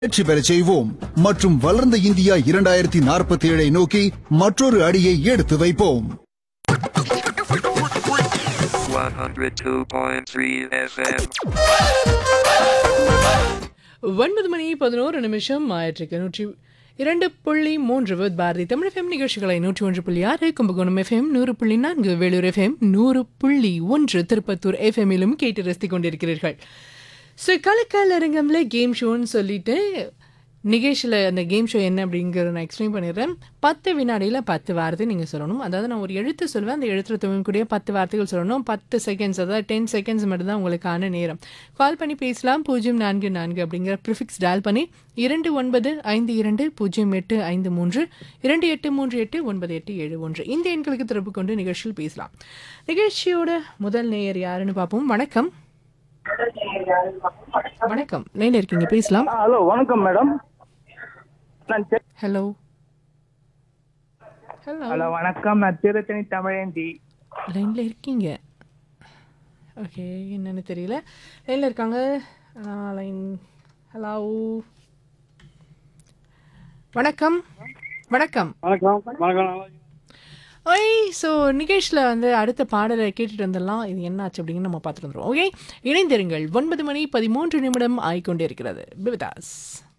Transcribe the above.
வெற்றி பெறச் செய்வோம் மற்றும் வளர்ந்த இந்தியா இரண்டாயிரத்தி நாற்பத்தி ஏழை நோக்கி மற்றொரு அடியை எடுத்து வைப்போம் 102.3 FM. ஒன்பது மணி பதினோரு நிமிஷம் ஆயிற்றுக்கு நூற்றி இரண்டு புள்ளி மூன்று வித் பாரதி தமிழ் எஃப்எம் நிகழ்ச்சிகளை நூற்றி ஒன்று புள்ளி ஆறு கும்பகோணம் எஃப்எம் நூறு புள்ளி நான்கு வேலூர் எஃப்எம் நூறு புள்ளி ஒன்று திருப்பத்தூர் எஃப்எம்மிலும் கேட்டு ரசித்துக் கொண்டிருக்கிறீர்கள் ஸோ கலக்கால் அரங்கம்ல கேம் ஷோன்னு சொல்லிட்டு நிகேஷில் அந்த கேம் ஷோ என்ன அப்படிங்கிறத நான் எக்ஸ்பிளைன் பண்ணிடுறேன் பத்து வினாடியில் பத்து வார்த்தை நீங்கள் சொல்லணும் அதாவது நான் ஒரு எழுத்து சொல்வேன் அந்த எழுத்துல துவங்கக்கூடிய பத்து வார்த்தைகள் சொல்லணும் பத்து செகண்ட்ஸ் அதாவது டென் செகண்ட்ஸ் மட்டும்தான் உங்களுக்கான நேரம் கால் பண்ணி பேசலாம் பூஜ்ஜியம் நான்கு நான்கு அப்படிங்கிற ப்ரிஃபிக்ஸ் டயல் பண்ணி இரண்டு ஒன்பது ஐந்து இரண்டு பூஜ்ஜியம் எட்டு ஐந்து மூன்று இரண்டு எட்டு மூன்று எட்டு ஒன்பது எட்டு ஏழு ஒன்று இந்த எண்களுக்கு தொடர்பு கொண்டு நிகழ்ச்சியில் பேசலாம் நிகழ்ச்சியோட முதல் நேயர் யாருன்னு பார்ப்போம் வணக்கம் வணக்கம் லைனில் இருக்கீங்க பேசலாம் ஆ, ஹலோ வணக்கம் மேடம் நான் செ- ஹலோ ஹலோ ஹலோ வணக்கம் நான் திருத்தணி தமிழேந்தி லைனில் இருக்கீங்க ஓகே என்னன்னு தெரியல லைனில் இருக்காங்க லைன் ஹலோ வணக்கம் வணக்கம் வணக்கம் வணக்கம் ஓய் ஸோ நிகேஷில் வந்து அடுத்த பாடலை கேட்டுட்டு வந்துடலாம் இது என்ன ஆச்சு அப்படின்னு நம்ம பார்த்துட்டு வந்துடுவோம் ஓகே இணைந்திருங்கள் ஒன்பது மணி பதிமூன்று நிமிடம் ஆகிக்கொண்டே இருக்கிறது பிபிதாஸ்